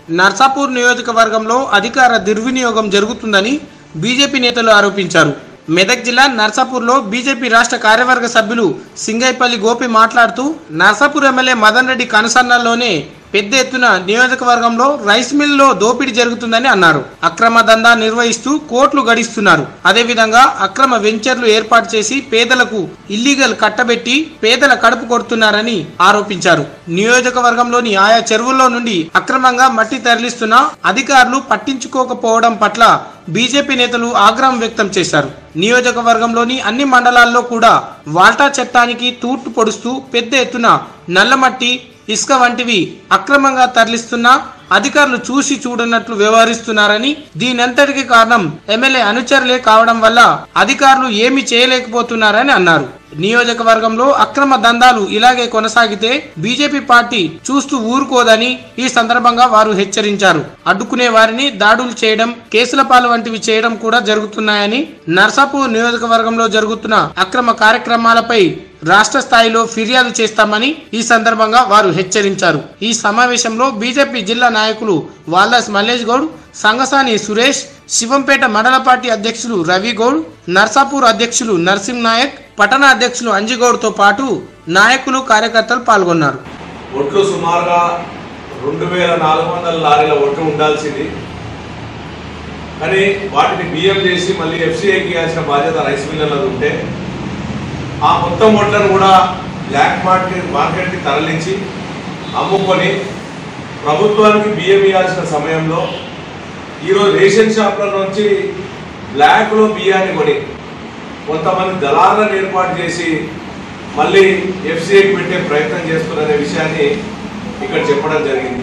నర్సాపూర్ నియోజకవర్గంలో అధికార దుర్వినియోగం జరుగుతుందని బీజేపీ నేతలు ఆరోపించారు మెదక్ జిల్లా నర్సాపూర్లో బీజేపీ రాష్ట్ర కార్యవర్గ సభ్యులు సింగైపల్లి గోపి మాట్లాడుతూ నర్సాపూర్ ఎమ్మెల్యే మదన్ రెడ్డి కనుసన్నల్లోనే పెద్ద ఎత్తున నియోజకవర్గంలో రైస్ మిల్లో దోపిడీ జరుగుతుందని అన్నారు అక్రమ దందా నిర్వహిస్తూ కోట్లు గడిస్తున్నారు అదేవిధంగా అక్రమ వెంచర్లు ఏర్పాటు చేసి పేదలకు ఇల్లీగల్ కట్టబెట్టి పేదల కడుపు కొడుతున్నారని ఆరోపించారు నియోజకవర్గంలోని ఆయా చెరువుల్లో నుండి అక్రమంగా మట్టి తరలిస్తున్న అధికారులు పట్టించుకోకపోవడం పట్ల బీజేపీ నేతలు ఆగ్రహం వ్యక్తం చేశారు నియోజకవర్గంలోని అన్ని మండలాల్లో కూడా వాల్టా చట్టానికి తూట్లు పొడుస్తూ పెద్ద ఎత్తున నల్లమట్టి ఇసుక వంటివి అక్రమంగా తరలిస్తున్నా అధికారులు చూసి చూడనట్లు వ్యవహరిస్తున్నారని దీనంతటికి కారణం ఎమ్మెల్యే అనుచరులే కావడం వల్ల అధికారులు ఏమి చేయలేకపోతున్నారని అన్నారు నియోజకవర్గంలో అక్రమ దందాలు ఇలాగే కొనసాగితే బీజేపీ పార్టీ చూస్తూ ఊరుకోదని ఈ సందర్భంగా వారు హెచ్చరించారు అడ్డుకునే వారిని దాడులు చేయడం కేసుల పాలు వంటివి చేయడం కూడా జరుగుతున్నాయని నర్సాపూర్ నియోజకవర్గంలో జరుగుతున్న అక్రమ కార్యక్రమాలపై రాష్ట్ర స్థాయిలో ఫిర్యాదు చేస్తామని ఈ సందర్భంగా వారు హెచ్చరించారు ఈ సమావేశంలో బీజేపీ జిల్లా నాయకులు వాల్దాస్ మల్లేష్ గౌడ్ సంగసాని సురేష్ శివంపేట మండల పార్టీ అధ్యక్షులు రవి గౌడ్ నర్సాపూర్ అధ్యక్షులు నర్సింగ్ నాయక్ పట్టణ అధ్యక్షులు అంజిగౌడ్తో పాటు నాయకులు కార్యకర్తలు పాల్గొన్నారు ఒట్లు సుమారుగా రెండు వేల నాలుగు వందల లారీల ఒట్లు ఉండాల్సింది కానీ వాటిని బియ్యం చేసి మళ్ళీ ఎఫ్సీఐకి ఇవ్వాల్సిన బాధ్యత రైస్ మిల్లర్లది ఉంటే ఆ మొత్తం ఒట్లను కూడా బ్లాక్ మార్కెట్ మార్కెట్కి తరలించి అమ్ముకొని ప్రభుత్వానికి బియ్యం ఇవ్వాల్సిన సమయంలో ఈరోజు రేషన్ షాప్ల నుంచి బ్లాక్లో బియ్యాన్ని కొని కొంతమంది దళాలను ఏర్పాటు చేసి మళ్ళీ ఎఫ్సీఐకి పెట్టే ప్రయత్నం చేస్తున్నారనే విషయాన్ని ఇక్కడ చెప్పడం జరిగింది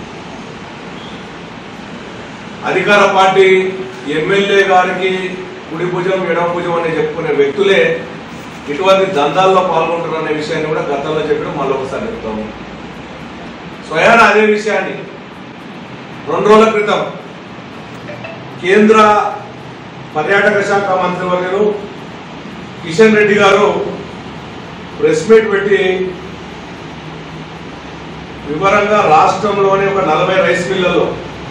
అధికార పార్టీ ఎమ్మెల్యే గారికి కుడి భుజం ఎడమ భుజం అని చెప్పుకునే వ్యక్తులే ఇటువంటి దందాల్లో పాల్గొంటున్నారు అనే విషయాన్ని కూడా గతంలో చెప్పడం మళ్ళీ ఒకసారి చెప్తాము స్వయాన అదే విషయాన్ని రెండు రోజుల క్రితం కేంద్ర పర్యాటక శాఖ మంత్రివర్యులు కిషన్ రెడ్డి గారు ప్రెస్ మీట్ పెట్టి వివరంగా రాష్ట్రంలోని ఒక నలభై రైస్ మిల్లలో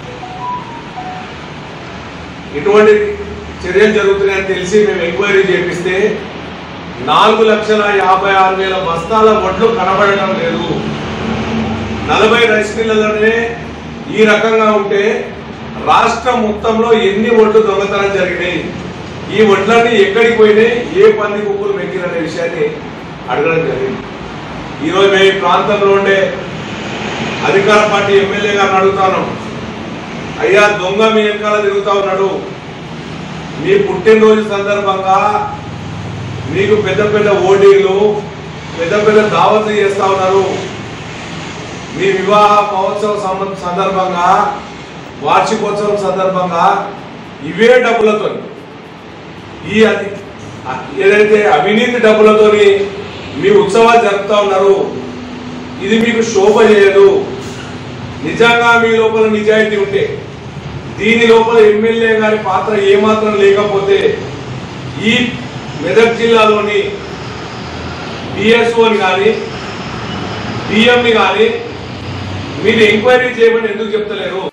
ఇటువంటి చర్యలు జరుగుతున్నాయని తెలిసి మేము ఎంక్వైరీ చేపిస్తే నాలుగు లక్షల యాభై ఆరు వేల బస్తాల వడ్లు కనబడటం లేదు నలభై రైస్ మిల్లలోనే ఈ రకంగా ఉంటే రాష్ట్రం మొత్తంలో ఎన్ని ఒడ్లు దొంగతనం జరిగినాయి ఈ ఒడ్లన్నీ ఎక్కడికి పోయినాయి ఏ పంది కుక్కులు మెక్కిరనే విషయాన్ని అడగడం జరిగింది ఈరోజు మేము ఈ ప్రాంతంలో ఉండే అధికార పార్టీ ఎమ్మెల్యే గారిని అడుగుతాను అయ్యా దొంగ మీ వెనకాల తిరుగుతా ఉన్నాడు మీ పుట్టినరోజు సందర్భంగా మీకు పెద్ద పెద్ద ఓటీలు పెద్ద పెద్ద దావతులు చేస్తా ఉన్నారు మీ వివాహ మహోత్సవం సంబ- సందర్భంగా వార్షికోత్సవం సందర్భంగా ఇవే డబ్బులతో ఈ అది ఏదైతే అవినీతి డబ్బులతోని మీ ఉత్సవాలు జరుపుతా ఉన్నారు ఇది మీకు శోభ చేయదు నిజంగా మీ లోపల నిజాయితీ ఉంటే దీని లోపల ఎమ్మెల్యే గారి పాత్ర ఏమాత్రం లేకపోతే ఈ మెదక్ జిల్లాలోని బిఎస్ఓని కానీ బిఎంని కానీ మీరు ఎంక్వైరీ చేయమని ఎందుకు చెప్తలేరు